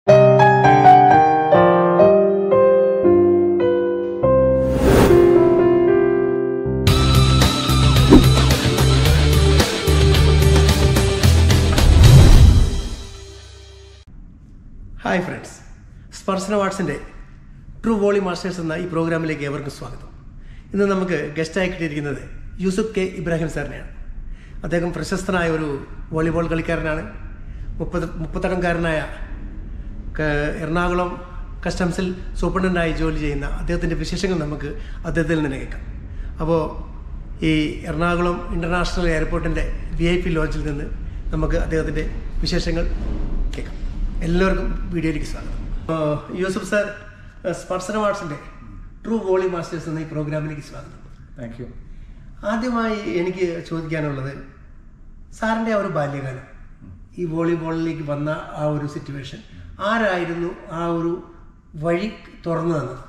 Hi friends Sparshana വാട്സിൻ്റെ true volley masters എന്ന ഈ പ്രോഗ്രാമിലേക്ക് ഏവർക്കും സ്വാഗതം ഇന്ന് നമുക്ക് ഗസ്റ്റായി കിട്ടിയിരിക്കുന്നത് യൂസുഫ് കെ ഇബ്രാഹിം സാറിനെയാണ് അദ്ദേഹം പ്രശസ്തനായ ഒരു വോളിബോൾ കളിക്കാരനാണ് മുപ്പത് മുപ്പത്തടംകാരനായ ക- എറണാകുളം കസ്റ്റംസിൽ സൂപ്രണ്ടൻ്റായി ജോലി ചെയ്യുന്ന അദ്ദേഹത്തിൻ്റെ വിശേഷങ്ങൾ നമുക്ക് അദ്ദേഹത്തിൽ നിന്ന് കേൾക്കാം അപ്പോൾ ഈ എറണാകുളം ഇൻ്റർനാഷണൽ എയർപോർട്ടിൻ്റെ വി ഐ പി ലോഞ്ചിൽ നിന്ന് നമുക്ക് അദ്ദേഹത്തിൻ്റെ വിശേഷങ്ങൾ കേൾക്കാം എല്ലാവർക്കും വീഡിയോയിലേക്ക് സ്വാഗതം അപ്പോൾ യൂസുഫ് സാർ സ്പർശന വാട്സിൻ്റെ ട്രൂ വോളി മാസ്റ്റേഴ്സ് എന്ന ഈ പ്രോഗ്രാമിലേക്ക് സ്വാഗതം താങ്ക് യു ആദ്യമായി എനിക്ക് ചോദിക്കാനുള്ളത് സാറിൻ്റെ ആ ഒരു ബാല്യകാലം ഈ വോളിബോളിലേക്ക് വന്ന ആ ഒരു സിറ്റുവേഷൻ ആരായിരുന്നു ആ ഒരു വഴി തുറന്നു തന്നത്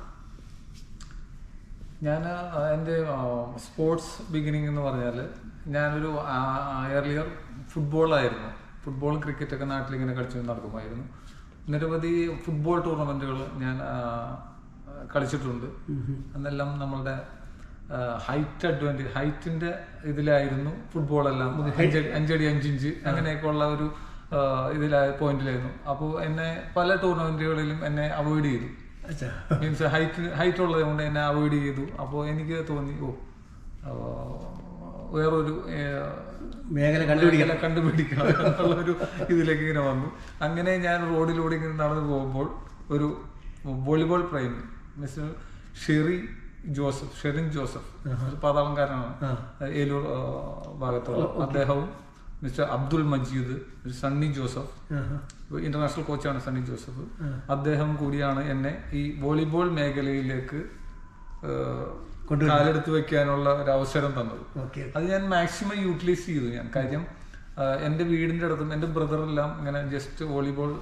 ഞാൻ എൻ്റെ സ്പോർട്സ് ബിഗിനിങ് എന്ന് പറഞ്ഞാൽ ഞാനൊരു എയർലിയർ ഫുട്ബോളായിരുന്നു ഫുട്ബോളും ക്രിക്കറ്റൊക്കെ നാട്ടിൽ ഇങ്ങനെ കളിച്ചു നടക്കുമായിരുന്നു നിരവധി ഫുട്ബോൾ ടൂർണമെൻറ്റുകൾ ഞാൻ ആ, കളിച്ചിട്ടുണ്ട് അന്നെല്ലാം നമ്മളുടെ ഹൈറ്റ് അഡ്വാൻറ്റേജ് ഹൈറ്റിന്റെ ഇതിലായിരുന്നു ഫുട്ബോളെല്ലാം അഞ്ചടി അഞ്ചടി അഞ്ചിഞ്ച് അങ്ങനെയൊക്കെ ഉള്ള ഒരു ആ, ഇതിലായ പോയിന്റിലായിരുന്നു അപ്പോൾ എന്നെ പല ടൂർണമെന്റുകളിലും എന്നെ അവോയ്ഡ് ചെയ്തു അച്ഛാ മീൻസ് ഹൈറ്റ് ഹൈറ്റ് ഉള്ളത് കൊണ്ട് എന്നെ അവോയ്ഡ് ചെയ്തു അപ്പോൾ എനിക്ക് തോന്നി ഓ ആ, വേറൊരു ഏ, മേഖല കണ്ടുപിടിക്കണം മേഖല കണ്ടുപിടിക്കണം എന്നുള്ളൊരു ഇതിലേക്ക് ഇങ്ങനെ വന്നു അങ്ങനെ ഞാൻ റോഡിലൂടെ ഇങ്ങനെ നടന്നു പോകുമ്പോൾ ഒരു വോളിബോൾ പ്രേമി മിസ്റ്റർ ഷെറി ജോസഫ് ഷെറിൻ ജോസഫ് ഒരു പാതാളംകാരനാണ് ഏലൂർ ആ, ഭാഗത്തുള്ള അദ്ദേഹവും മിസ്റ്റർ അബ്ദുൽ മജീദ് മിസ്റ്റർ സണ്ണി ജോസഫ് ആഹാ. ഇന്റർനാഷണൽ കോച്ചാണ് സണ്ണി ജോസഫ് അദ്ദേഹം കൂടിയാണ് എന്നെ ഈ വോളിബോൾ മേഖലയിലേക്ക് ഏഹ്, കാലെടുത്ത് വെക്കാനുള്ള ഒരു അവസരം തന്നത് ഓക്കെ അത് ഞാൻ മാക്സിമം യൂട്ടിലൈസ് ചെയ്തു ഞാൻ കാര്യം ആഹ്, എൻ്റെ വീടിൻ്റെ അടുത്തും എൻ്റെ ബ്രദറെല്ലാം ഇങ്ങനെ ജസ്റ്റ് വോളിബോൾ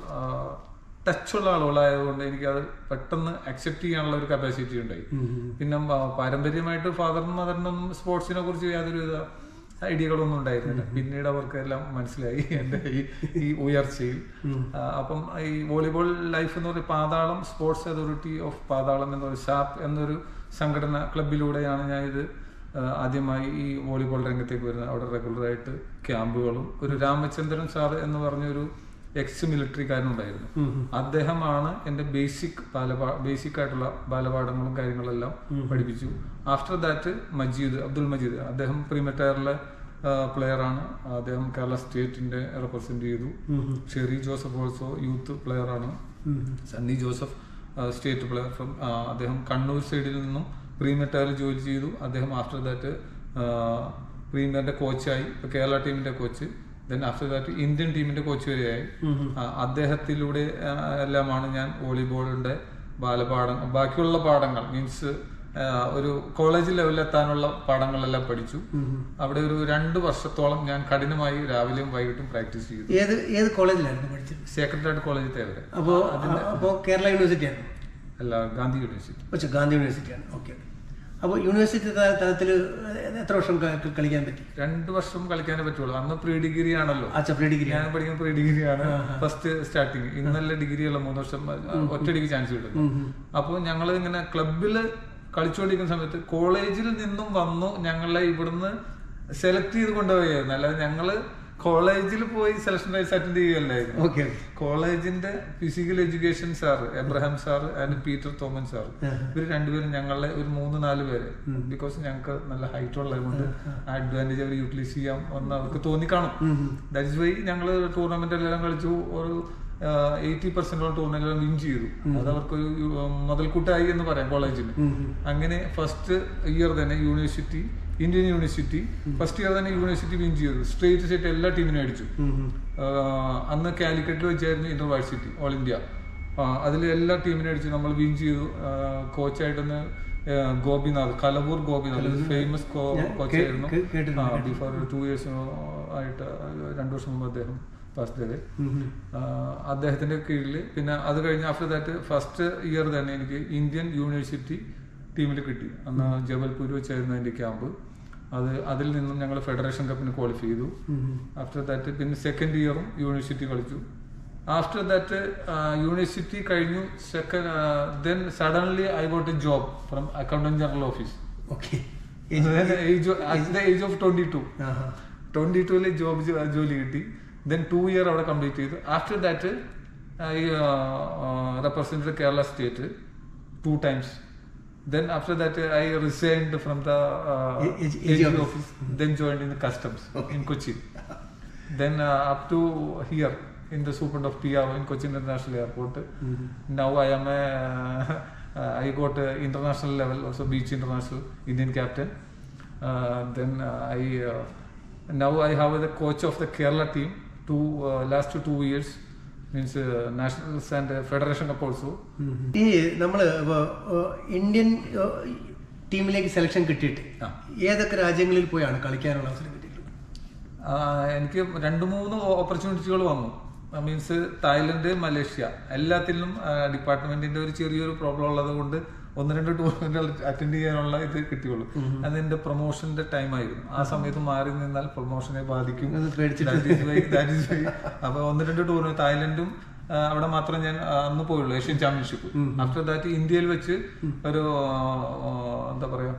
ടച്ചുള്ള ആളുകളായതുകൊണ്ട് എനിക്കത് പെട്ടെന്ന് അക്സെപ്റ്റ് ചെയ്യാനുള്ള ഒരു കപ്പാസിറ്റി ഉണ്ടായി പിന്നെ പ- പാരമ്പര്യമായിട്ട് ഫാദറിനും മദറിനൊന്നും സ്പോർട്സിനെ കുറിച്ച് യാതൊരു വിധ ഐഡിയകളൊന്നും ഉണ്ടായിരുന്നില്ല പിന്നീട് അവർക്ക് എല്ലാം മനസ്സിലായി എൻ്റെ ഈ ഈ ഉയർച്ചയിൽ ആ, അപ്പം ഈ വോളിബോൾ ലൈഫ് എന്ന് പറയുന്നത് പാതാളം സ്പോർട്സ് അതോറിറ്റി ഓഫ് പാതാളം എന്നൊരു സാപ്പ് എന്നൊരു സംഘടന ക്ലബിലൂടെയാണ് ഞാൻ ഇത് ആ, ആദ്യമായി ഈ വോളിബോൾ രംഗത്തേക്ക് വരുന്നത് അവിടെ റെഗുലറായിട്ട് ക്യാമ്പുകളും ഒരു രാമചന്ദ്രൻ സാർ എന്ന് പറഞ്ഞൊരു എക്സ് മിലിറ്ററിക്കാരനുണ്ടായിരുന്നു അദ്ദേഹമാണ് എൻ്റെ ബേസിക് ബാലപാ ബേസിക് ആയിട്ടുള്ള ബാലപാഠങ്ങളും കാര്യങ്ങളെല്ലാം പഠിപ്പിച്ചു ആഫ്റ്റർ ദാറ്റ് മജീദ് അബ്ദുൽ മജീദ് അദ്ദേഹം പ്രീമെറ്റയറിലെ പ്ലെയർ ആണ് അദ്ദേഹം കേരള സ്റ്റേറ്റിന്റെ റെപ്രസെന്റ് ചെയ്തു Sherry Joseph also youth player ആണ് Sunny Joseph state player from അദ്ദേഹം കണ്ണൂർ സൈഡിൽ നിന്നും പ്രീമിയർ ജോലി ചെയ്തു അദ്ദേഹം ആഫ്റ്റർ ദാറ്റ് പ്രീമിയറിന്റെ കോച്ചായി ഇപ്പൊ കേരള ടീമിന്റെ coach then after that Indian ടീമിന്റെ കോച്ച് വരെയായി ആ, അദ്ദേഹത്തിലൂടെ ആ, എല്ലാമാണ് ഞാൻ വോളിബോളിന്റെ ബാലപാഠം ബാക്കിയുള്ള പാഠങ്ങൾ മീൻസ് ഒരു കോളേജ് ലെവലിൽ എത്താനുള്ള പാഠങ്ങളെല്ലാം പഠിച്ചു അവിടെ ഒരു രണ്ട് വർഷത്തോളം ഞാൻ കഠിനമായി രാവിലെയും വൈകിട്ടും പ്രാക്ടീസ് ചെയ്തു ഏത് ഏത് കോളേജിലായിരുന്നു പഠിച്ചത് സേക്രട്ടേറിയറ്റ് കോളേജിൽ തേവരെ അപ്പോൾ അപ്പോൾ കേരള യൂണിവേഴ്സിറ്റിയാണ് അല്ല ഗാന്ധി യൂണിവേഴ്സിറ്റി പക്ഷേ ഗാന്ധി യൂണിവേഴ്സിറ്റിയാണ് ഓക്കെ അപ്പോൾ യൂണിവേഴ്സിറ്റി തല- തലത്തിൽ എത്ര വർഷം ക- കളിക്കാൻ പറ്റി രണ്ട് വർഷം കളിക്കാനേ പറ്റുള്ളൂ അന്ന് പ്രീ ഡിഗ്രി ആണല്ലോ അച്ഛ പ്രീ ഡിഗ്രി ഞാൻ പഠിക്കുന്ന പ്രീ ഡിഗ്രി ആണ് ഫസ്റ്റ് സ്റ്റാർട്ടിങ് ഇന്നലെ ഡിഗ്രി ഉള്ള മൂന്ന് വർഷം ഒറ്റ ഡിഗ്രി ചാൻസ് കിട്ടും അപ്പോൾ ഞങ്ങൾ ഇങ്ങനെ ക്ലബില് കളിച്ചുകൊണ്ടിരിക്കുന്ന സമയത്ത് കോളേജിൽ നിന്നും വന്നു ഞങ്ങളെ ഇവിടുന്ന് സെലക്ട് ചെയ്ത് കൊണ്ടുപോയായിരുന്നു അല്ലാതെ ഞങ്ങള് കോളേജിൽ പോയി സെലക്ഷൻ റൈസ് അറ്റൻഡ് ചെയ്യുകയല്ലായിരുന്നു ഓക്കെ ഓക്കെ കോളേജിന്റെ physical education sir Abraham sir and Peter Thoman sir ഇവർ രണ്ടുപേരും ഞങ്ങളെ ഒരു മൂന്ന് നാല് പേര് ബിക്കോസ് ഞങ്ങൾക്ക് നല്ല ഹൈറ്റ് ഉള്ളത് കൊണ്ട് ആ അഡ്വാൻറ്റേജ് അവർ യൂട്ടിലൈസ് ചെയ്യാം എന്ന് അവർക്ക് തോന്നിക്കാണും ദാറ്റ്സ് വൈ ഞങ്ങൾ ടൂർണമെന്റ് എല്ലാം കളിച്ചു ഒരു എയ്റ്റി പെർസെന്റോളം ടൂർണമെന്റ് വിൻ ചെയ്തു അത് അവർക്കൊരു ഉം, മുതൽക്കൂട്ടായി എന്ന് പറയാം കോളേജിന് അങ്ങനെ ഫസ്റ്റ് ഇയർ തന്നെ university Indian university first year തന്നെ യൂണിവേഴ്സിറ്റി വിൻ ചെയ്തു സ്ട്രേറ്റ് സെറ്റ് എല്ലാ ടീമിനും അടിച്ചു ആഹ് അന്ന് കാലിക്കറ്റിൽ വെച്ചായിരുന്നു ഇന്റർവേഴ്സിറ്റി ഓൾ ഇന്ത്യ അതിൽ എല്ലാ ടീമിനും അടിച്ചു നമ്മൾ വിൻ ചെയ്തു കോച്ചായിട്ടൊന്ന് ഗോപിനാഥ് കലവൂർ ഗോപിനാഥ് ഫേമസ് കോച്ചായിരുന്നു കേ- കേട്ടിട്ടുണ്ട്. ബിഫോർ ടു ഇയേഴ്സ് ആയിട്ട് രണ്ടു വർഷം മുമ്പ് അദ്ദേഹം പാസ് ചെയ്തത് അദ്ദേഹത്തിന്റെ കീഴിൽ പിന്നെ അത് കഴിഞ്ഞ് ആഫ്റ്റർ ദാറ്റ് ഫസ്റ്റ് ഇയർ തന്നെ എനിക്ക് ഇന്ത്യൻ യൂണിവേഴ്സിറ്റി ടീമിൽ കിട്ടി അന്ന് ജബൽപൂർ വെച്ചായിരുന്നു എൻ്റെ ക്യാമ്പ് അത് അതിൽ നിന്നും ഞങ്ങൾ ഫെഡറേഷൻ കപ്പിന് ക്വാളിഫൈ ചെയ്തു ആഫ്റ്റർ ദാറ്റ് പിന്നെ സെക്കൻഡ് ഇയറും യൂണിവേഴ്സിറ്റി കളിച്ചു ആഫ്റ്റർ ദാറ്റ് യൂണിവേഴ്സിറ്റി കഴിഞ്ഞു second then suddenly I got a job from accountant general office okay age at the age of twenty two ആഹാ ട്വന്റി ടുവിൽ ജോബ് ജോലി കിട്ടി ദെൻ ടു ഇയർ അവിടെ complete ചെയ്തു after that I represented Kerala state two times then after that I resigned from the A- AG AG office. Office then joined in the customs Okay. In Kochi then up to here in the superint of PRO in Cochin International Airport. Now I am a, uh, I got a international level, also beach international Indian captain. Uh, then uh, I uh, now I have the coach of the Kerala team. Two uh, last two years means uh, nationals and uh, federation cup also. ഈ നമ്മള് ഇപ്പൊ, ഏഹ്, Indian ഏഹ്, ടീമിലേക്ക് selection കിട്ടിയിട്ട് ആ. ഏതൊക്കെ രാജ്യങ്ങളിൽ പോയാണ് കളിക്കാനുള്ള അവസരം കിട്ടിയിട്ടുള്ളത് ആഹ് എനിക്ക് രണ്ട് മൂന്ന് ഓപ്പർച്യൂണിറ്റികൾ വന്നു മീൻസ് തായ്ലൻഡ് മലേഷ്യ എല്ലാത്തിലും ഡിപ്പാർട്ട്മെന്റിന്റെ ഒരു ചെറിയൊരു പ്രോബ്ലം ഉള്ളത് കൊണ്ട് ഒന്ന് രണ്ട് ടൂർണമെന്റുകൾ അറ്റൻഡ് ചെയ്യാനുള്ള ഇത് കിട്ടിയുള്ളൂ അതെന്റെ പ്രൊമോഷന്റെ ടൈം ആയിരുന്നു ആ സമയത്ത് മാറി നിന്നാൽ പ്രൊമോഷനെ ബാധിക്കും അത് പേടിച്ചിട്ട് That is why- that is why. അപ്പൊ ഒന്ന് രണ്ട് ടൂർണമെന്റ് തായ്ലൻഡും ആ, അവിടെ മാത്രം ഞാൻ ആ, അന്ന് പോയുള്ളൂ ഏഷ്യൻ ചാമ്പ്യൻഷിപ്പ് ആഫ്റ്റർ ദാറ്റ് ഇന്ത്യയിൽ വെച്ച് ഒരു ആ, ആ, എന്താ പറയാ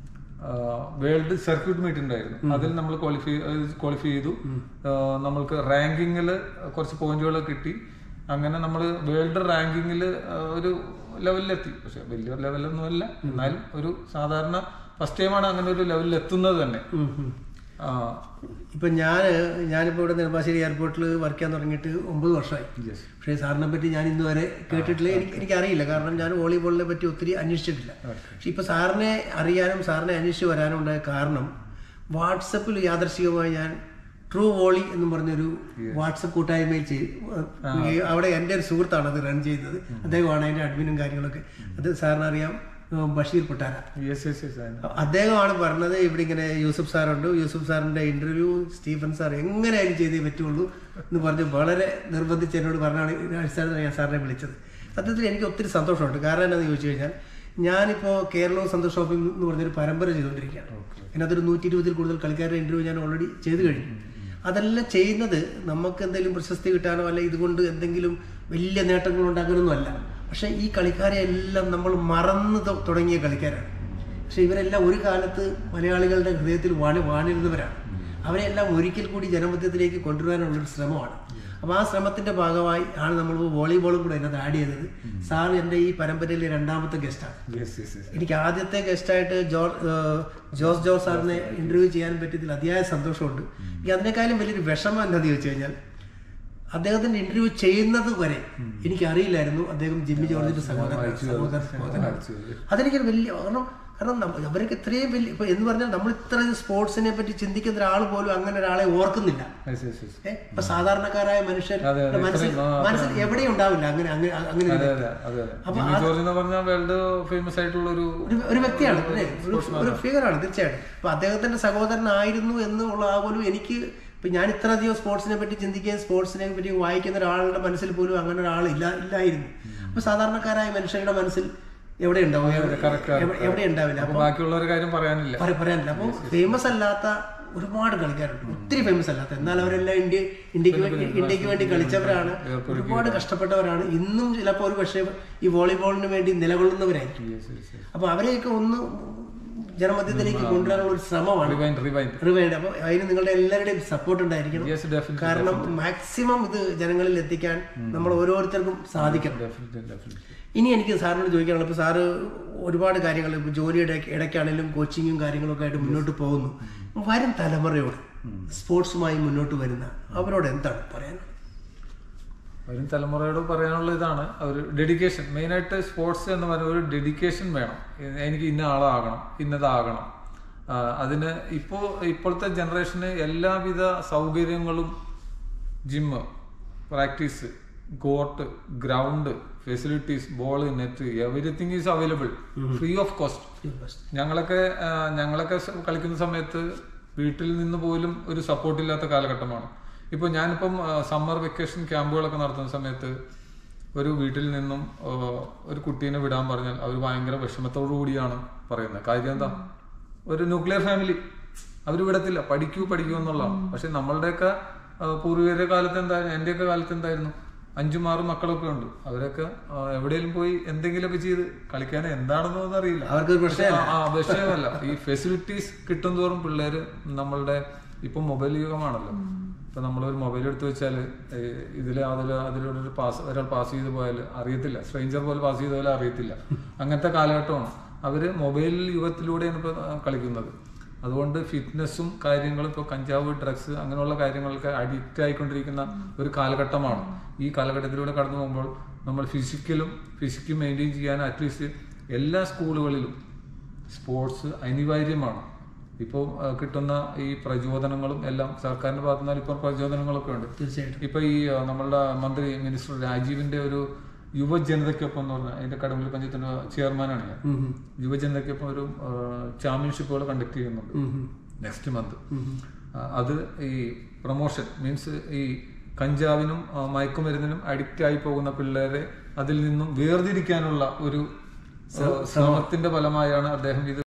വേൾഡ് സർക്യൂട്ട് മീറ്റ് ഉണ്ടായിരുന്നു അതിൽ നമ്മൾ ക്വാളിഫൈ ക്വാളിഫൈ ചെയ്തു ആ, നമ്മൾക്ക് റാങ്കിങ്ങിൽ കുറച്ച് പോയിന്റുകൾ കിട്ടി അങ്ങനെ നമ്മൾ വേൾഡ് റാങ്കിങ്ങിൽ ഒരു ലെവലിലെത്തി പക്ഷെ വലിയ ലെവലൊന്നുമല്ല എന്നാലും ഒരു സാധാരണ ഫസ്റ്റ് ടൈമാണ് അങ്ങനെ ഒരു ലെവലിൽ എത്തുന്നത് തന്നെ ഉം, ഉം. ആ, ഇപ്പൊ ഞാൻ ഞാനിപ്പോ ഇവിടെ നെടുമ്പാശ്ശേരി എയർപോർട്ടിൽ വർക്ക് ചെയ്യാൻ തുടങ്ങിയിട്ട് ഒമ്പത് വർഷമായി yes. പക്ഷേ സാറിനെ പറ്റി ഞാൻ ഇന്ന് വരെ കേട്ടിട്ടില്ല എനിക്ക് എനിക്കറിയില്ല കാരണം ഞാൻ വോളിബോളിനെ പറ്റി ഒത്തിരി അന്വേഷിച്ചിട്ടില്ല പക്ഷെ ഇപ്പൊ സാറിനെ അറിയാനും സാറിനെ അന്വേഷിച്ച് വരാനും ഉണ്ടായ കാരണം വാട്സപ്പിൽ യാദർശികമായി ഞാൻ ട്രൂ വോളി എന്ന് പറഞ്ഞൊരു വാട്സപ്പ് കൂട്ടായ്മയിൽ ചെയ്ത് അവിടെ എൻ്റെ ഒരു സുഹൃത്താണ് അത് റൺ ചെയ്യുന്നത് അദ്ദേഹമാണ് അതിന്റെ അഡ്മിനും കാര്യങ്ങളൊക്കെ അത് സാറിന് അറിയാം ഉം, Basheer Pottara yes yes yes അദ്ദേഹമാണ് പറഞ്ഞത് ഇവിടെ ഇങ്ങനെ യൂസുഫ് സാറുണ്ട് യൂസുഫ് സാറിന്റെ ഇന്റർവ്യൂ സ്റ്റീഫൻ സാർ എങ്ങനെയായാലും ചെയ്തേ പറ്റുള്ളൂ എന്ന് പറഞ്ഞ് വളരെ നിർബന്ധിച്ച് എന്നോട് പറഞ്ഞാണ് ഈ അടിസ്ഥാനത്തിൽ ഞാൻ സാറിനെ വിളിച്ചത് സത്യത്തിൽ എനിക്ക് ഒത്തിരി സന്തോഷമുണ്ട് കാരണം എന്താണെന്ന് ചോദിച്ചു കഴിഞ്ഞാൽ ഞാനിപ്പോൾ കേരളവും സന്തോഷ് ഷോപ്പിംഗ് എന്ന് പറഞ്ഞൊരു പരമ്പര ചെയ്തുകൊണ്ടിരിക്കുകയാണ് അതിനകത്തൊരു നൂറ്റി ഇരുപതിൽ കൂടുതൽ കളിക്കാരുടെ ഇന്റർവ്യൂ ഞാൻ ഓൾറെഡി ചെയ്തു കഴിഞ്ഞു അതെല്ലാം ചെയ്യുന്നത് നമുക്ക് എന്തെങ്കിലും പ്രശസ്തി കിട്ടാനോ അല്ലെ ഇതുകൊണ്ട് എന്തെങ്കിലും വലിയ നേട്ടങ്ങൾ ഉണ്ടാക്കാനൊന്നും അല്ല പക്ഷെ ഈ കളി എല്ലാം നമ്മൾ മറന്നു തൊ- തുടങ്ങിയ കളിക്കാരാണ് പക്ഷെ ഇവരെല്ലാം ഒരു കാലത്ത് മലയാളികളുടെ ഹൃദയത്തിൽ വാണി വാണിരുന്നവരാണ് അവരെല്ലാം ഒരിക്കൽ കൂടി ജനമധ്യത്തിലേക്ക് കൊണ്ടുവരാനുള്ള ഒരു ശ്രമമാണ് അപ്പോൾ ആ ശ്രമത്തിന്റെ ഭാഗമായി ആണ് നമ്മൾ വോളിബോളും കൂടെ അതിനകത്ത് ആഡ് ചെയ്തത് സാർ എൻ്റെ ഈ പരമ്പരയിലെ രണ്ടാമത്തെ ഗസ്റ്റാണ് യെസ് യെസ് യെസ് എനിക്ക് ആദ്യത്തെ ഗസ്റ്റായിട്ട് ജോ ഏഹ് ജോസ് ജോസ് സാറിനെ ഇന്റർവ്യൂ ചെയ്യാൻ പറ്റിയതിൽ അതിയായ സന്തോഷമുണ്ട് എനിക്ക് അതിനേക്കാളും വലിയൊരു വിഷമം എന്താണെന്ന് ചോദിച്ചു കഴിഞ്ഞാൽ അദ്ദേഹത്തിന്റെ ഇന്റർവ്യൂ ചെയ്യുന്നത് വരെ എനിക്ക് അറിയില്ലായിരുന്നു അദ്ദേഹം ജിമ്മി ജോർജിന്റെ സഹോദരൻ സഹോദരൻ സഹോദരൻ അതെനിക്കൊരു വലിയ കാരണം കാരണം നമ്മ- അവരൊക്കെ ഇത്രയും വലിയ ഇപ്പൊ എന്ന് പറഞ്ഞാൽ നമ്മൾ ഇത്രയും സ്പോർട്സിനെ പറ്റി ചിന്തിക്കുന്ന ഒരാൾ പോലും അങ്ങനെ ഒരാളെ ഓർക്കുന്നില്ല യെസ് യെസ് യെസ് ഏ, ഇപ്പൊ സാധാരണക്കാരായ മനുഷ്യർ അതെ, അതെ. മനസ്സിൽ ഇത്രയും, ആ, മനസ്സിൽ എവിടെയും ഉണ്ടാവില്ല അങ്ങനെ അങ്ങനെ അങ്ങനെ അതെ ഒരു അതെ അതെ അപ്പൊ ജിമ്മി ആ- ജോർജ് എന്ന് പറഞ്ഞാൽ വേൾഡ് ഫേമസ് ആയിട്ടുള്ള ഒരു ഒരു ഒരു വ്യക്തിയാണ് അല്ലേ? ഒരു ഒരു ഫിഗറാണ് തീർച്ചയായിട്ടും അപ്പൊ അദ്ദേഹത്തിന്റെ സഹോദരനായിരുന്നു എന്നുള്ള ആ പോലും എനിക്ക് ഇപ്പൊ ഞാൻ ഇത്ര അധികം സ്പോർട്സിനെ പറ്റി ചിന്തിക്കുകയും സ്പോർട്സിനെ പറ്റി വായിക്കുന്ന ഒരാളുടെ മനസ്സിൽ പോലും അങ്ങനെ ഒരാൾ ഇല്ല ഇല്ലായിരുന്നു അപ്പൊ സാധാരണക്കാരായ മനുഷ്യരുടെ മനസ്സിൽ എവിടെ ഉണ്ടാവും correct, എവിടെ- എവിടെ ഉണ്ടാവില്ല അപ്പൊ അപ്പൊ ബാക്കിയുള്ള ഒരു കാര്യം പറയാനില്ല പറ- പറയാനില്ല അപ്പൊ ഫേമസ് അല്ലാത്ത ഒരുപാട് കളിക്കാരുണ്ട് ഒത്തിരി ഫേമസ് അല്ലാത്ത എന്നാൽ അവരെല്ലാം ഇന്ത്യ ഇന്ത്യക്ക് വേണ്ടി ഇന്ത്യക്ക് വേണ്ടി കളിച്ചവരാണ് ഒരുപാട് കഷ്ടപ്പെട്ടവരാണ് ഇന്നും ചിലപ്പോൾ ഒരു പക്ഷേ ഈ വോളിബോളിന് വേണ്ടി നിലകൊള്ളുന്നവരായിരിക്കും യെസ് യെസ് യെസ് അപ്പൊ അവരെയൊക്കെ ഒന്ന് ജനമധ്യത്തിലേക്ക് കൊണ്ടുവരാനുള്ള ഒരു ശ്രമമാണ് റിവൈൻഡ് റിവൈൻഡ് റിവൈൻഡ് അപ്പൊ അതിന് നിങ്ങളുടെ എല്ലാവരുടെയും സപ്പോർട്ട് ഉണ്ടായിരിക്കണം യെസ് ഡെഫിനറ്റ്ലി കാരണം മാക്സിമം ഇത് ജനങ്ങളിൽ എത്തിക്കാൻ നമ്മൾ ഓരോരുത്തർക്കും സാധിക്കണം ഡെഫിനറ്റ്ലി ഡെഫിനറ്റ്ലി ഇനി എനിക്ക് സാറിനോട് ചോദിക്കാനുള്ളത് ഇപ്പോൾ സാറ് ഒരുപാട് കാര്യങ്ങൾ ഇപ്പോൾ ജോലിയുടെ ഇടയ്ക്കാണെങ്കിലും കോച്ചിങ്ങും കാര്യങ്ങളൊക്കെ ആയിട്ട് മുന്നോട്ട് പോകുന്നു വരും തലമുറയോട് സ്പോർട്സുമായി മുന്നോട്ട് വരുന്ന അവരോട് എന്താണ് പറയാൻ വരും തലമുറയോട് പറയാനുള്ള ഇതാണ് ഒരു ഡെഡിക്കേഷൻ മെയിനായിട്ട് സ്പോർട്സ് എന്ന് പറയുന്ന ഒരു ഡെഡിക്കേഷൻ വേണം എ- എനിക്ക് ഇന്ന ആളാകണം ഇന്നതാകണം ആ, അതിന് ഇപ്പോൾ ഇപ്പോഴത്തെ ജനറേഷന് എല്ലാവിധ സൗകര്യങ്ങളും gym practice court ground facilities ball net everything is available free of cost ഞങ്ങളൊക്കെ ആ, ഞങ്ങളൊക്കെ സ- കളിക്കുന്ന സമയത്ത് വീട്ടിൽ നിന്ന് പോലും ഒരു സപ്പോർട്ട് ഇല്ലാത്ത കാലഘട്ടമാണ് ഇപ്പൊ ഞാനിപ്പം സമ്മർ വെക്കേഷൻ ക്യാമ്പുകളൊക്കെ നടത്തുന്ന സമയത്ത് ഒരു വീട്ടിൽ നിന്നും ആ, ഒരു കുട്ടീനെ വിടാൻ പറഞ്ഞാൽ അവർ ഭയങ്കര വിഷമത്തോടു കൂടിയാണ് പറയുന്നത് കാര്യം എന്താ ഒരു ന്യൂക്ലിയർ ഫാമിലി അവർ വിടത്തില്ല പഠിക്കൂ പഠിക്കൂ എന്നുള്ള പക്ഷെ നമ്മളുടെയൊക്കെ ആ, പൂർവികരുടെ കാലത്ത് എന്തായിരുന്നു എന്റെയൊക്കെ കാലത്ത് എന്തായിരുന്നു അഞ്ചും ആറും മക്കളൊക്കെ ഉണ്ട് അവരൊക്കെ ആ, എവിടെയെങ്കിലും പോയി എന്തെങ്കിലുമൊക്കെ ചെയ്ത് കളിക്കാൻ എന്താണെന്നൊന്നും അറിയില്ല അവർക്കൊരു പ്രശ്നം ആ, ആ വിഷയമല്ല ഈ ഫെസിലിറ്റീസ് കിട്ടും തോറും പിള്ളേര് നമ്മളുടെ ഇപ്പൊ മൊബൈൽ യുഗമാണല്ലോ ഇപ്പൊ നമ്മളൊരു മൊബൈൽ എടുത്തു വെച്ചാൽ ഇതിൽ അതിൽ അതിലൂടെ ഒരു പാസ് ഒരാൾ പാസ് ചെയ്ത് പോയാൽ അറിയത്തില്ല സ്ട്രേഞ്ചർ പോലെ പാസ് ചെയ്ത പോലെ അറിയത്തില്ല അങ്ങനത്തെ കാലഘട്ടമാണ് അവര് മൊബൈൽ യുഗത്തിലൂടെയാണ് ഇപ്പൊ ആ, കളിക്കുന്നത് അതുകൊണ്ട് ഫിറ്റ്നസ്സും കാര്യങ്ങളും ഇപ്പോൾ കഞ്ചാവ് ഡ്രഗ്സ് അങ്ങനെയുള്ള കാര്യങ്ങൾക്ക് അഡിക്റ്റ് ആയിക്കൊണ്ടിരിക്കുന്ന ഒരു കാലഘട്ടമാണ് ഈ കാലഘട്ടത്തിലൂടെ കടന്നു പോകുമ്പോൾ നമ്മൾ ഫിസിക്കലും ഫിസിക്കും മെയിൻറ്റെയിൻ ചെയ്യാൻ അറ്റ്ലീസ്റ്റ് എല്ലാ സ്കൂളുകളിലും സ്പോർട്സ് അനിവാര്യമാണ് ഇപ്പോൾ കിട്ടുന്ന ഈ പ്രചോദനങ്ങളും എല്ലാം സർക്കാരിന്റെ ഭാഗത്തു നിന്ന് ഇപ്പോൾ പ്രചോദനങ്ങളൊക്കെ ഉണ്ട് തീർച്ചയായിട്ടും ഇപ്പൊ ഈ ആ, നമ്മളുടെ മന്ത്രി മിനിസ്റ്റർ രാജീവിന്റെ ഒരു യുവജനതയ്ക്കൊപ്പം എന്ന് പറഞ്ഞാൽ അതിന്റെ കടമ്പൽ പഞ്ചായത്തിന്റെ ചെയർമാനാണ് ഞാൻ ഉം, ഉം. യുവജനതയ്ക്കൊപ്പം ഒരു ചാമ്പ്യൻഷിപ്പുകൾ കണ്ടക്ട് ചെയ്യുന്നുണ്ട് ഉം, ഉം. നെക്സ്റ്റ് മന്ത് അത് ഈ പ്രൊമോഷൻ മീൻസ് ഈ കഞ്ചാവിനും ആ, മയക്കുമരുന്നിനും അഡിക്റ്റ് ആയി പോകുന്ന പിള്ളേരെ അതിൽ നിന്നും വേർതിരിക്കാനുള്ള ഒരു ആ, ശ്രമത്തിന്റെ ഫലമായാണ് അദ്ദേഹം ഇത്